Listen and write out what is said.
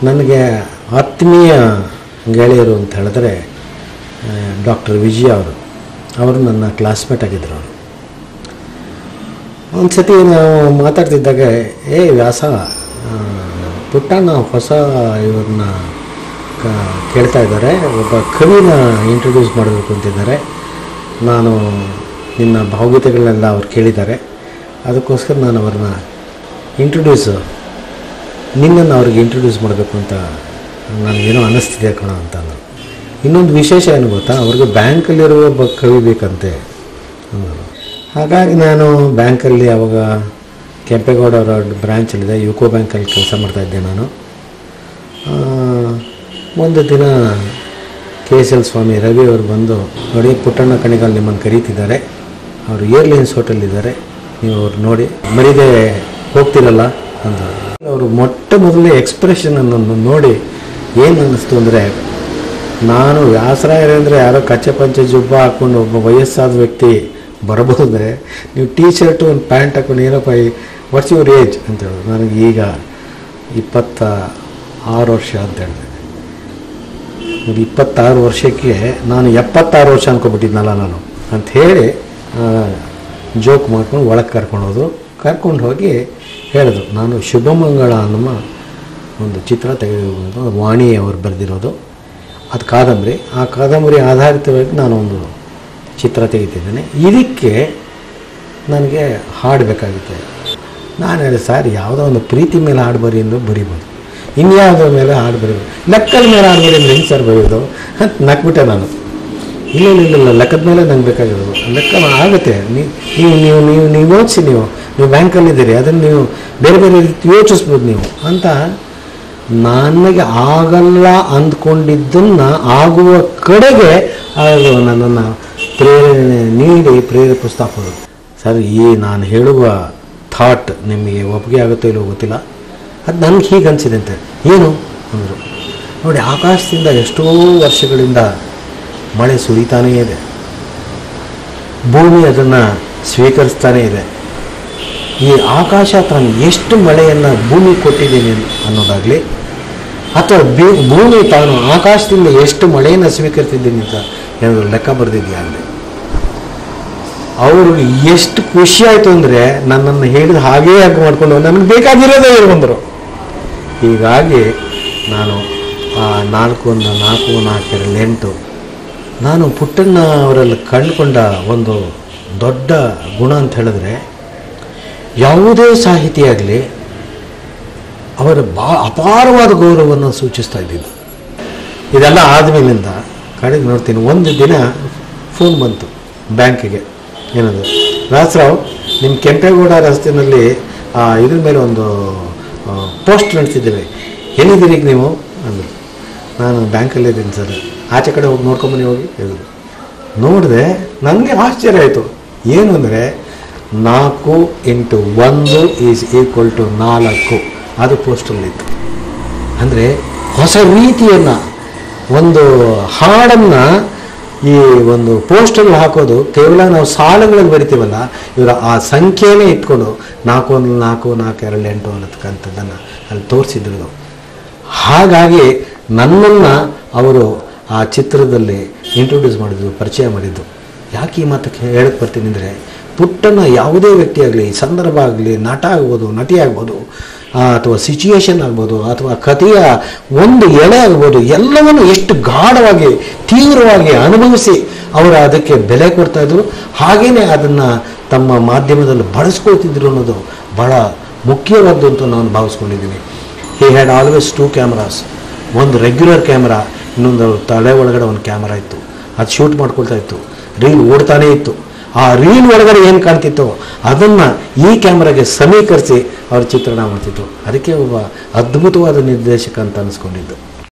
ನನಗೆ ಆತ್ಮೀಯ ಗೆಳೆಯರು ಅಂತ ಹೇಳಿದ್ರೆ ಡಾಕ್ಟರ್ ವಿಜಯ ಅವರು ಅವರು ನನ್ನ ಕ್ಲಾಸ್ಮೇಟ್ ಆಗಿದ್ದರು ಅವರು ಒಂದು ಸತಿ ನಾವು ಮಾತಾಡ್ತಿದ್ದಾಗ ಏ ವ್ಯಾಸ ಆ, ಪುಟ್ಟಣ್ಣ ಹೊಸ ಇವ್ರನ್ನ ಕ ಕೇಳ್ತಾ ಇದ್ದಾರೆ ಒಬ್ಬ ಕವಿನ ಇಂಟ್ರೊಡ್ಯೂಸ್ ಮಾಡಬೇಕು ಅಂತಿದ್ದಾರೆ ನಾನು ನಿನ್ನ ಭಾವಗೀತೆಗಳನ್ನೆಲ್ಲ ಅವ್ರು ಕೇಳಿದ್ದಾರೆ ಅದಕ್ಕೋಸ್ಕರ ನಾನು ಅವ್ರನ್ನ ಇಂಟ್ರೊಡ್ಯೂಸು ನಿನ್ನನ್ನು ಅವ್ರಿಗೆ ಇಂಟ್ರೊಡ್ಯೂಸ್ ಮಾಡಬೇಕು ಅಂತ ನನಗೇನೋ ಅನ್ನಿಸ್ತಿದೆ ಕಣ ಅಂತ ಅಂದರು ಇನ್ನೊಂದು ವಿಶೇಷ ಏನು ಗೊತ್ತಾ ಅವ್ರಿಗೆ ಬ್ಯಾಂಕಲ್ಲಿರುವ ಒಬ್ಬ ಕವಿ ಬೇಕಂತೆ ಅಂದರು ಹಾಗಾಗಿ ನಾನು ಬ್ಯಾಂಕಲ್ಲಿ ಅವಾಗ ಕೆಂಪೇಗೌಡ ಅವರ ಬ್ರ್ಯಾಂಚಲ್ಲಿದೆ ಯುಕೋ ಬ್ಯಾಂಕಲ್ಲಿ ಕೆಲಸ ಮಾಡ್ತಾಯಿದ್ದೆ ನಾನು ಆ, ಒಂದು ದಿನ K S L Swamy Ravi ಅವರು ಬಂದು ನೋಡಿ ಪುಟ್ಟಣ್ಣ ಕಣಿಗಾಲ್ ನಿಮ್ಮನ್ನು ಕರೀತಿದ್ದಾರೆ ಅವರು ಏರ್ಲೈನ್ಸ್ ಹೋಟೆಲಿದ್ದಾರೆ ನೀವು ಅವ್ರು ನೋಡಿ ಮರಿದೆ ಹೋಗ್ತಿರಲ್ಲ ಅಂದರು ಅವರು ಮೊಟ್ಟ ಮೊದಲನೇ ಎಕ್ಸ್ಪ್ರೆಷನನ್ನು ನೋಡಿ ಏನು ಅನ್ನಿಸ್ತು ಅಂದರೆ ನಾನು ವ್ಯಾಸರಾಯರೇಂದ್ರೆ ಯಾರೋ ಕಚ್ಚೆ ಪಂಚೆ ಜುಬ್ಬ ಹಾಕ್ಕೊಂಡು ಒಬ್ಬ ವಯಸ್ಸಾದ ವ್ಯಕ್ತಿ ಬರಬಹುದಂದರೆ ನೀವು ಟೀ ಶರ್ಟು ಒಂದು ಪ್ಯಾಂಟ್ ಹಾಕೊಂಡು ಏನಪ್ಪ ವಾಟ್ಸ್ ಯುವರ್ ಏಜ್ ಅಂತ ಹೇಳಿದ್ರು ನನಗೆ ಈಗ ಇಪ್ಪತ್ತ ಆರು ವರ್ಷ ಅಂತ ಹೇಳಿದೆ ನೋಡಿ ಇಪ್ಪತ್ತಾರು ವರ್ಷಕ್ಕೆ ನಾನು ಎಪ್ಪತ್ತಾರು ವರ್ಷ ಅನ್ಕೊಬಿಟ್ಟಿದ್ನಲ್ಲ ನಾನು ಅಂತ ಹೇಳಿ ಜೋಕ್ ಮಾಡ್ಕೊಂಡು ಒಳಗೆ ಕರ್ಕೊಂಡು ಹೋದ್ರು ಕರ್ಕೊಂಡು ಹೋಗಿ ಹೇಳಿದ್ರು ನಾನು ಶುಭಮಂಗಳ ಅನ್ನೋ ಒಂದು ಚಿತ್ರ ತೆಗೆದು ವಾಣಿ ಅವರು ಬರೆದಿರೋದು ಅದು ಕಾದಂಬರಿ ಆ ಕಾದಂಬರಿ ಆಧಾರಿತವಾಗಿ ನಾನು ಒಂದು ಚಿತ್ರ ತೆಗಿತಿದ್ದೇನೆ ಇದಕ್ಕೆ ನನಗೆ ಹಾಡು ಬೇಕಾಗುತ್ತೆ ನಾನು ಹೇಳಿದೆ ಸರ್ ಯಾವುದೋ ಒಂದು ಪ್ರೀತಿ ಮೇಲೆ ಹಾಡು ಬರಿ ಎಂದು ಬರಿಬೋದು ಇನ್ಯಾವುದೋ ಮೇಲೆ ಹಾಡು ಬರಿಬೋದು ಲೆಕ್ಕದ ಮೇಲೆ ಹಾಡು ಬರಿ ಅಂದ್ರೆ ಹೆಂಗೆ ಸರ್ ಬರೆಯೋದು ಅಂತ ನಕ್ಬಿಟ್ಟೆ ನಾನು ಇಲ್ಲ ಇಲ್ಲ ಇಲ್ಲ ಇಲ್ಲ ಲೆಕ್ಕದ ಮೇಲೆ ನಂಗೆ ಬೇಕಾಗಿರೋದು ಲೆಕ್ಕ ಆಗುತ್ತೆ ನೀ- ನೀವು ನೀವು ನೀವು ನೀವು ಯೋಚಿಸಿ ನೀವು ನೀವು ಬ್ಯಾಂಕಲ್ಲಿದ್ದೀರಿ ಅದನ್ನು ನೀವು ಬೇರೆ ಬೇರೆ ರೀತಿ ಯೋಚಿಸ್ಬೋದು ನೀವು ಅಂತ ನನಗೆ ಆಗಲ್ಲ ಅಂದ್ಕೊಂಡಿದ್ದನ್ನು ಆಗುವ ಕಡೆಗೆ ಅದು ನನ್ನನ್ನು ಪ್ರೇರಣೆ ನೀಡಿ ಪ್ರೇರೇಪಿಸ್ತಾ ಹೋದರು ಸರ್ ಈ ನಾನು ಹೇಳುವ ಥಾಟ್ ನಿಮಗೆ ಒಪ್ಪಿಗೆ ಆಗುತ್ತೋ ಇಲ್ಲೋ ಗೊತ್ತಿಲ್ಲ ಅದು ನನಗೆ ಹೀಗೆ ಅನಿಸಿದೆ ಅಂತೆ ಏನು ಅಂದರು ನೋಡಿ ಆಕಾಶದಿಂದ ಎಷ್ಟೋ ವರ್ಷಗಳಿಂದ ಮಳೆ ಸುರಿತಾನೇ ಇದೆ ಭೂಮಿ ಅದನ್ನು ಸ್ವೀಕರಿಸ್ತಾನೇ ಇದೆ ಈ ಆಕಾಶ ತಾನು ಎಷ್ಟು ಮಳೆಯನ್ನು ಭೂಮಿ ಕೊಟ್ಟಿದ್ದೀನಿ ಅನ್ನೋದಾಗಲಿ ಅಥವಾ ಬಿ- ಭೂಮಿ ತಾನು ಆಕಾಶದಿಂದ ಎಷ್ಟು ಮಳೆಯನ್ನು ಸ್ವೀಕರಿಸಿದ್ದೀನಿ ಅಂತ ಏನಾದರೂ ಲೆಕ್ಕ ಬರೆದಿದೆಯಾಗಲಿ ಅವ್ರಿಗೆ ಎಷ್ಟು ಖುಷಿ ಆಯಿತು ಅಂದರೆ ನನ್ನನ್ನು ಹೇಳಿದ ಹಾಗೇ ಯಾಕೆ ಮಾಡಿಕೊಂಡು ನನಗೆ ಬೇಕಾಗಿರೋದೇ ಹೇಳ್ಕೊಂಡ್ರು ಹೀಗಾಗಿ ನಾನು ಆ ನಾಲ್ಕು ಒಂದು ನಾಲ್ಕು ನಾಲ್ಕೆರಡು ಎಂಟು ನಾನು ಪುಟ್ಟಣ್ಣ ಅವರಲ್ಲಿ ಕಂಡುಕೊಂಡ ಒಂದು ದೊಡ್ಡ ಗುಣ ಅಂತ ಹೇಳಿದ್ರೆ ಯಾವುದೇ ಸಾಹಿತಿ ಆಗಲಿ ಅವರ ಬಾ ಅಪಾರವಾದ ಗೌರವವನ್ನು ಸೂಚಿಸ್ತಾ ಇದ್ದಿದ್ದು ಇದೆಲ್ಲ ಆದಮೇಲಿಂದ ಕಡೆಗೆ ನೋಡ್ತೀನಿ ಒಂದು ದಿನ ಫೋನ್ ಬಂತು ಬ್ಯಾಂಕಿಗೆ ಏನದು ರಾಜರಾವ್ ನಿಮ್ಮ ಕೆಂಪೇಗೌಡ ರಸ್ತೆಯಲ್ಲಿ ಆ, ಇದ್ರ ಮೇಲೆ ಒಂದು ಪೋಸ್ಟ್ ನಡೆಸಿದ್ದೇವೆ ಎಲ್ಲಿದ್ದೀರಿ ಈಗ ನೀವು ಅಂದರು ನಾನು ಬ್ಯಾಂಕಲ್ಲಿ ಇದ್ದೀನಿ ಸರ್ ಆಚೆ ಕಡೆ ಹೋಗಿ ನೋಡ್ಕೊಂಬನ್ನಿ ಹೋಗಿ ಹೇಳಿದ್ರು ನೋಡಿದೆ ನನಗೆ ಆಶ್ಚರ್ಯ ಆಯಿತು ಏನು ಅಂದರೆ ನಾಲ್ಕು ಇಂಟು ಒಂದು ಈಸ್ ಈಕ್ವಲ್ ಟು ನಾಲ್ಕು ಅದು ಪೋಸ್ಟಲ್ಲಿತ್ತು ಅಂದರೆ ಹೊಸ ರೀತಿಯನ್ನು ಒಂದು ಹಾಡನ್ನು ಈ ಒಂದು ಪೋಸ್ಟಲ್ಲಿ ಹಾಕೋದು ಕೇವಲ ನಾವು ಸಾಲುಗಳಲ್ಲಿ ಬರಿತೀವಲ್ಲ ಇವರ ಆ ಸಂಖ್ಯೆನೇ ಇಟ್ಕೊಂಡು ನಾಲ್ಕು ಒಂದು ನಾಲ್ಕು ನಾಲ್ಕು ಎರಡು ಎಂಟು ಅನ್ನತಕ್ಕಂಥದ್ದನ್ನು ಅಲ್ಲಿ ತೋರಿಸಿದ್ರು ಹಾಗಾಗಿ ನನ್ನನ್ನು ಅವರು ಆ ಚಿತ್ರದಲ್ಲಿ ಇಂಟ್ರೊಡ್ಯೂಸ್ ಮಾಡಿದ್ರು ಪರಿಚಯ ಮಾಡಿದ್ದು ಯಾಕೆ ಈ ಮಾತಕ್ಕೆ ಹೇಳಕ್ಕೆ ಬರ್ತೀನಿ ಅಂದರೆ ಪುಟ್ಟನ ಯಾವುದೇ ವ್ಯಕ್ತಿ ಆಗಲಿ ಸಂದರ್ಭ ಆಗಲಿ ನಟ ಆಗ್ಬೋದು ನಟಿ ಆಗ್ಬೋದು ಆ, ಅಥವಾ ಸಿಚುಯೇಷನ್ ಆಗ್ಬೋದು ಅಥವಾ ಕಥೆಯ ಒಂದು ಎಳೆ ಆಗ್ಬೋದು ಎಲ್ಲವನ್ನು ಎಷ್ಟು ಗಾಢವಾಗಿ ತೀವ್ರವಾಗಿ ಅನುಭವಿಸಿ ಅವರು ಅದಕ್ಕೆ ಬೆಲೆ ಕೊಡ್ತಾ ಇದ್ರು ಹಾಗೇನೆ ಅದನ್ನು ತಮ್ಮ ಮಾಧ್ಯಮದಲ್ಲಿ ಬಳಸ್ಕೊಳ್ತಿದ್ರು ಅನ್ನೋದು ಬಹಳ ಮುಖ್ಯವಾದ್ದು ಅಂತ ನಾನು ಭಾವಿಸ್ಕೊಂಡಿದ್ದೀನಿ he had always two cameras ಒಂದು ರೆಗ್ಯುಲರ್ ಕ್ಯಾಮ್ರಾ ಇನ್ನೊಂದು ತಲೆ ಒಳಗಡೆ ಒಂದು ಕ್ಯಾಮ್ರಾ ಇತ್ತು ಅದು ಶೂಟ್ ಮಾಡ್ಕೊಳ್ತಾ ಇತ್ತು ರೀಲ್ ಓಡ್ತಾನೇ ಇತ್ತು ಆ ರೀಲ್ ಒಳಗಡೆ ಏನು ಕಾಣ್ತಿತ್ತೋ ಅದನ್ನು ಈ ಕ್ಯಾಮ್ರಾಗೆ ಸಮೀಕರಿಸಿ ಅವ್ರ ಚಿತ್ರಣ ಮಾಡ್ತಿದ್ರು ಅದಕ್ಕೆ ಒಬ್ಬ ಅದ್ಭುತವಾದ ನಿರ್ದೇಶಕ ಅಂತ ಅನಿಸ್ಕೊಂಡಿದ್ದು